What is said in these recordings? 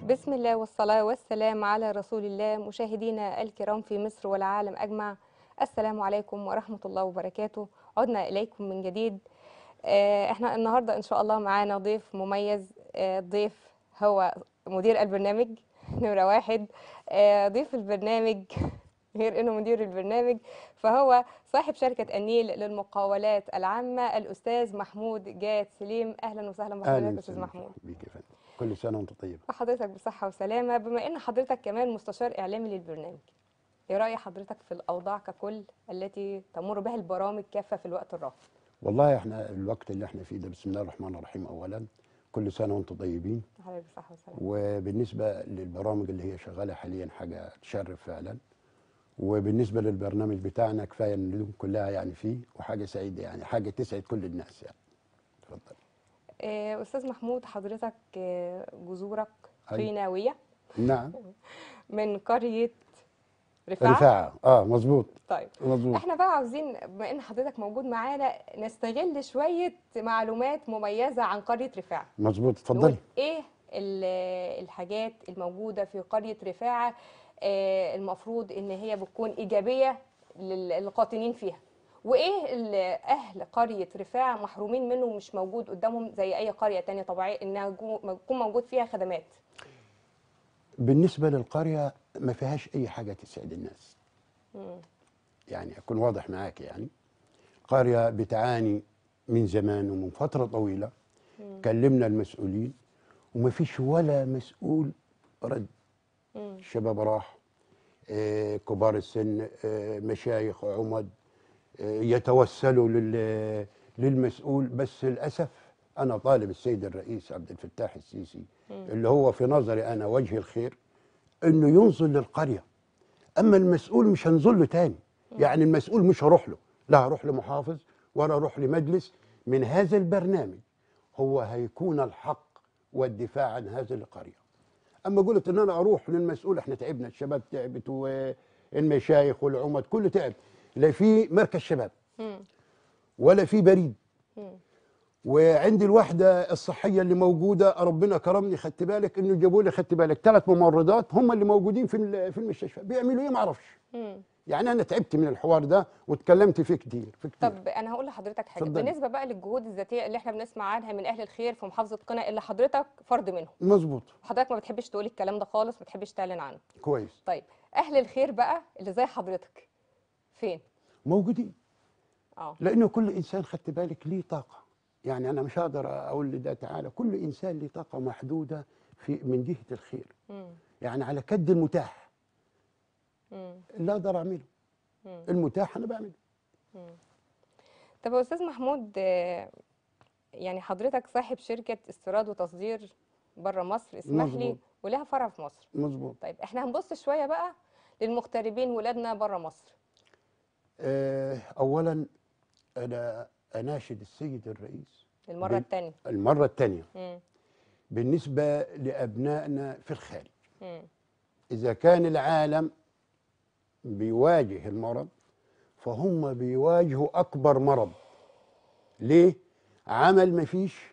بسم الله والصلاة والسلام على رسول الله مشاهدينا الكرام في مصر والعالم أجمع السلام عليكم ورحمة الله وبركاته عدنا إليكم من جديد آه، احنا النهاردة إن شاء الله معانا ضيف مميز آه، ضيف هو مدير البرنامج نمرة واحد آه، ضيف البرنامج غير انه مدير البرنامج فهو صاحب شركة النيل للمقاولات العامة الأستاذ محمود جاد سليم أهلا وسهلا بحضرتك أستاذ وسهلا محمود بيك يا فندم كل سنه وانت طيب وحضرتك بصحة وسلامة بما ان حضرتك كمان مستشار اعلامي للبرنامج ايه رأي حضرتك في الاوضاع ككل التي تمر بها البرامج كافة في الوقت الراهن والله احنا الوقت اللي احنا فيه ده بسم الله الرحمن الرحيم اولا كل سنه وانتم طيبين حضرتك بصحة وسلامة وبالنسبه للبرامج اللي هي شغاله حاليا حاجه تشرف فعلا وبالنسبه للبرنامج بتاعنا كفايه ان اليوم كلها يعني فيه وحاجه سعيده يعني حاجه تسعد كل الناس يعني اتفضل آه، استاذ محمود حضرتك آه، جذورك أيوة. قيناوية نعم من قرية رفاعة رفاعه اه مظبوط طيب مظبوط احنا بقى عاوزين بما ان حضرتك موجود معانا نستغل شوية معلومات مميزة عن قرية رفاعة مظبوط نقول اتفضلي ايه ال- الحاجات الموجوده في قريه رفاعه آه، المفروض ان هي بتكون ايجابيه لل- للقاطنين فيها وايه اللي اهل قريه رفاعه محرومين منه ومش موجود قدامهم زي اي قريه تانية طبيعيه انها جو- يكون موجود فيها خدمات بالنسبه للقريه ما فيهاش اي حاجه تسعد الناس مم. يعني اكون واضح معاك يعني قريه بتعاني من زمان ومن فتره طويله كلمنا المسؤولين وما فيش ولا مسؤول رد مم. الشباب راح آه، كبار السن آه، مشايخ عمد آه، يتوسلوا لل- للمسؤول بس للاسف انا طالب السيد الرئيس عبد الفتاح السيسي اللي هو في نظري انا وجه الخير انه ينظر للقريه اما المسؤول مش هنظر له تاني يعني المسؤول مش هروح له لا هروح لمحافظ ولا اروح لمجلس من هذا البرنامج هو هيكون الحق والدفاع عن هذه القريه اما قلت ان انا اروح للمسؤول احنا تعبنا الشباب تعبت والمشايخ والعمد كله تعب لا في مركز شباب مم. ولا في بريد مم. وعندي الوحده الصحيه اللي موجوده ربنا كرمني خدت بالك انه جابوا لي خدت بالك ثلاث ممرضات هم اللي موجودين في ال- في المستشفى بيعملوا ايه ما اعرفش مم. يعني انا تعبت من الحوار ده واتكلمت فيه كتير في كتير طب انا هقول لحضرتك حاجه اتفضلي. بالنسبه بقى للجهود الذاتيه اللي احنا بنسمع عنها من اهل الخير في محافظه قنا اللي حضرتك فرد منهم مظبوط حضرتك ما بتحبش تقولي الكلام ده خالص ما بتحبش تعلن عنه كويس طيب اهل الخير بقى اللي زي حضرتك فين موجودين اه لانه كل انسان خدت بالك ليه طاقه يعني انا مش هقدر اقول لده تعالى كل انسان ليه طاقه محدوده في من جهه الخير مم. يعني على كد المتاح مم. اللي اقدر اعمله مم. المتاح انا بعمله طب يا استاذ محمود آه، يعني حضرتك صاحب شركه استيراد وتصدير بره مصر اسمح لي مظبوط. ولها فرع في مصر مظبوط طيب احنا هنبص شويه بقى للمغتربين ولادنا بره مصر آه، اولا انا اناشد السيد الرئيس للمره بال- الثانيه المره الثانيه مم. بالنسبه لابنائنا في الخارج مم. اذا كان العالم بيواجه المرض فهم بيواجهوا اكبر مرض ليه عمل مفيش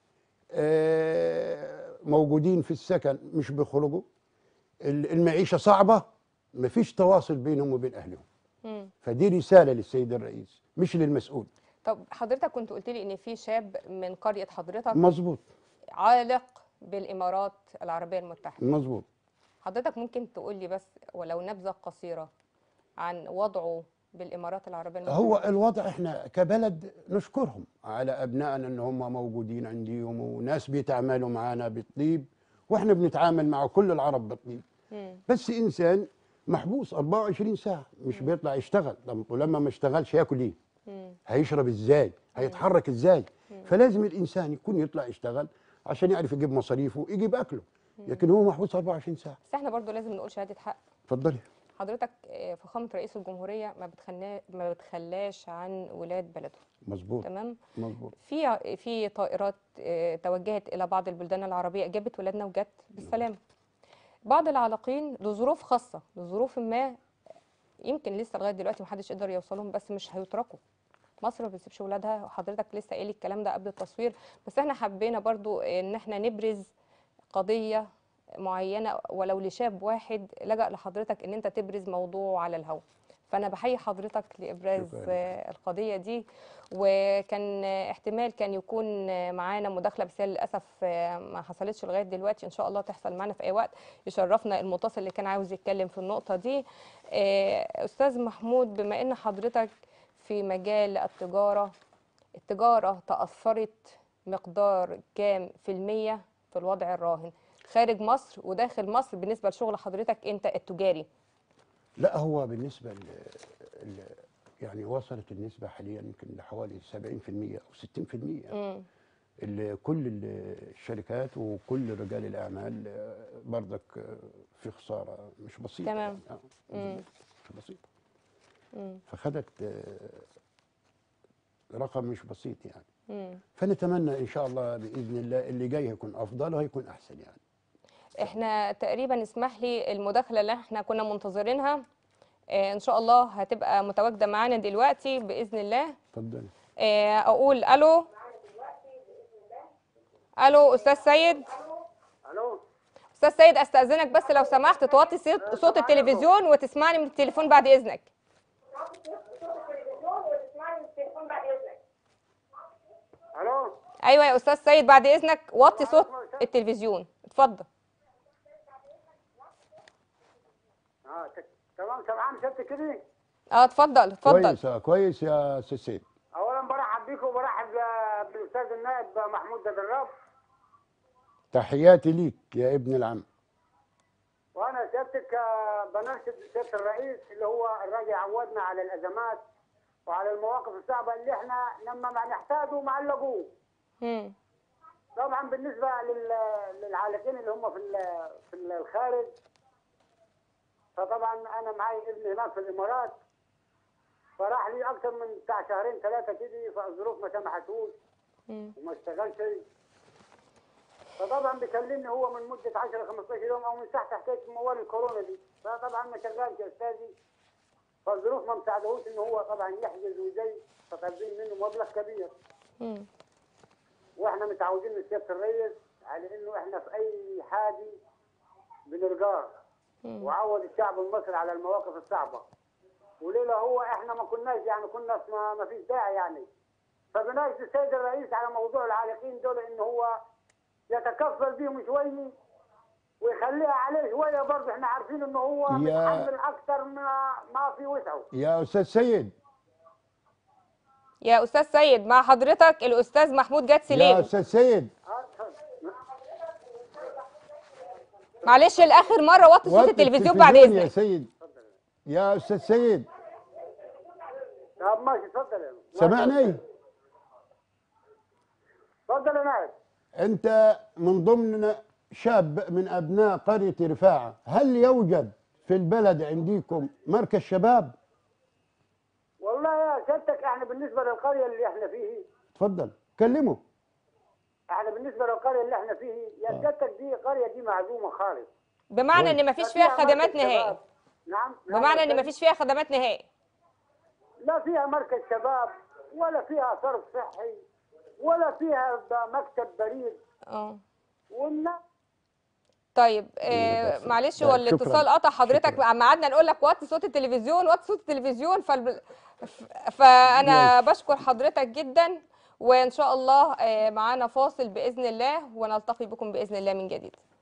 آه، موجودين في السكن مش بيخرجوا ال- المعيشه صعبه مفيش تواصل بينهم وبين اهلهم مم. فدي رساله للسيد الرئيس مش للمسؤول طب حضرتك كنت قلت لي ان في شاب من قريه حضرتك مظبوط عالق بالامارات العربيه المتحده مظبوط حضرتك ممكن تقول لي بس ولو نبذه قصيره عن وضعه بالامارات العربيه المتحده هو الوضع احنا كبلد نشكرهم على ابنائنا ان هم موجودين عنديهم وناس بيتعاملوا معنا بالطيب واحنا بنتعامل مع كل العرب بالطيب مم. بس انسان محبوس 24 ساعه مش بيطلع يشتغل طب ولما ما اشتغلش ياكل ايه مم. هيشرب ازاي هيتحرك ازاي فلازم الانسان يكون يطلع يشتغل عشان يعرف يجيب مصاريفه يجيب اكله لكن هو محبوس 24 ساعه بس احنا برضو لازم نقول شهاده حق اتفضلي حضرتك آه، فخامه رئيس الجمهوريه ما بتخلنا ما بتخلاش عن ولاد بلده مظبوط تمام مظبوط في ع- في طائرات آه، توجهت الى بعض البلدان العربيه جابت ولادنا وجت بالسلامه بعض العلاقين لظروف خاصه لظروف ما يمكن لسه لغايه دلوقتي محدش قدر يوصلهم بس مش هيتركوا مصر ما بتسيبش ولادها وحضرتك لسه قايل الكلام ده قبل التصوير بس احنا حبينا برضو ان احنا نبرز قضيه معينه ولو لشاب واحد لجأ لحضرتك ان انت تبرز موضوع على الهواء فانا بحيي حضرتك لابراز شكراً. آه، القضيه دي وكان آه، احتمال كان يكون آه، معانا مداخله بس هي للاسف آه، ما حصلتش لغايه دلوقتي ان شاء الله تحصل معانا في اي وقت يشرفنا المتصل اللي كان عاوز يتكلم في النقطه دي آه، استاذ محمود بما ان حضرتك في مجال التجاره التجاره تاثرت مقدار كام في الميه في الوضع الراهن خارج مصر وداخل مصر بالنسبه لشغل حضرتك انت التجاري لا هو بالنسبة ل... ل... يعني وصلت النسبة حاليا يمكن لحوالي 70% أو 60% امم ال- كل ال- الشركات وكل رجال الأعمال آه، برضك آه، في خسارة مش بسيطة تمام. يعني. آه، مم. مش بسيطة امم فخدت آه، رقم مش بسيط يعني امم فنتمنى إن شاء الله بإذن الله اللي جاي هيكون أفضل وهيكون أحسن يعني احنا تقريبا اسمح لي المداخله اللي احنا كنا منتظرينها آه، ان شاء الله هتبقى متواجده معانا دلوقتي باذن الله اتفضلي آه، اقول الو الو استاذ سيد الو استاذ سيد استاذنك بس لو سمحت توطي صوت صوت التلفزيون وتسمعني من التليفون بعد اذنك الو ايوه يا استاذ سيد بعد اذنك وطي صوت التلفزيون اتفضل اه ت- تمام سمعان ست كده اه اتفضل اتفضل كويس آه، كويس يا أستاذ سيد اولا برحب بيكم وبرحب ب- بالاستاذ النائب محمود دراب تحياتي ليك يا ابن العم وانا سيادتك آه، بنرشد سياده الرئيس اللي هو الراجل عودنا على الازمات وعلى المواقف الصعبه اللي احنا لما ما نحتاجه ما نلاقوه مم. طبعا بالنسبه لل- للعالقين اللي هم في ال- في الخارج فطبعا انا معي ابن هناك في الامارات فراح لي اكثر من بتاع شهرين ثلاثه كده فالظروف ما سمحتوش مم. وما اشتغلش فطبعا بيكلمني هو من مده 10 15 يوم او من ساعه حكايه موال الكورونا دي فطبعا ما شغالش يا استاذي فالظروف ما مساعدهوش ان هو طبعا يحجز وزي فطالبين منه مبلغ كبير مم. واحنا متعودين من سياده الرئيس على انه احنا في اي حاجه بنلقاه مم. وعود الشعب المصري على المواقف الصعبه ولولا هو احنا ما كناش يعني كنا في ما, ما فيش داعي يعني فبناشد السيد الرئيس على موضوع العالقين دول ان هو يتكفل بيهم شويه ويخليها عليه شويه برضه احنا عارفين انه هو يا- متحمل اكثر ما ما في وسعه يا أستاذ سيد يا استاذ سيد مع حضرتك الاستاذ محمود جاد يا سليم أستاذ سيد آه، اتفضل. معلش لاخر مره وطي صوت وطي التلفزيون بعد التلفزيون يا اذنك سيد يا أستاذ سيد طب ماشي اتفضل يا- سمعني اتفضل يا نائب أنت من ضمن شاب من أبناء قرية رفاعة هل يوجد في البلد عندكم مركز شباب والله يا سيادتك احنا بالنسبه للقريه اللي احنا فيه تفضل كلمه احنا بالنسبه للقريه اللي احنا فيه يا سيادتك دي قريه دي معزومه خالص بمعنى ان مفيش فيها مركز خدمات شباب. نهائي نعم نعم بمعنى يا ان أستاذ. مفيش فيها خدمات نهائي لا فيها مركز شباب ولا فيها صرف صحي ولا فيها ب- مكتب بريد اه والناس طيب آه بس. معلش طيب، هو الاتصال شكراً. قطع حضرتك شكراً. اما قعدنا نقول لك وطي صوت التلفزيون وطي صوت التلفزيون فالب... ف- فانا بشكر حضرتك جدا وان شاء الله آه معانا فاصل باذن الله ونلتقي بكم باذن الله من جديد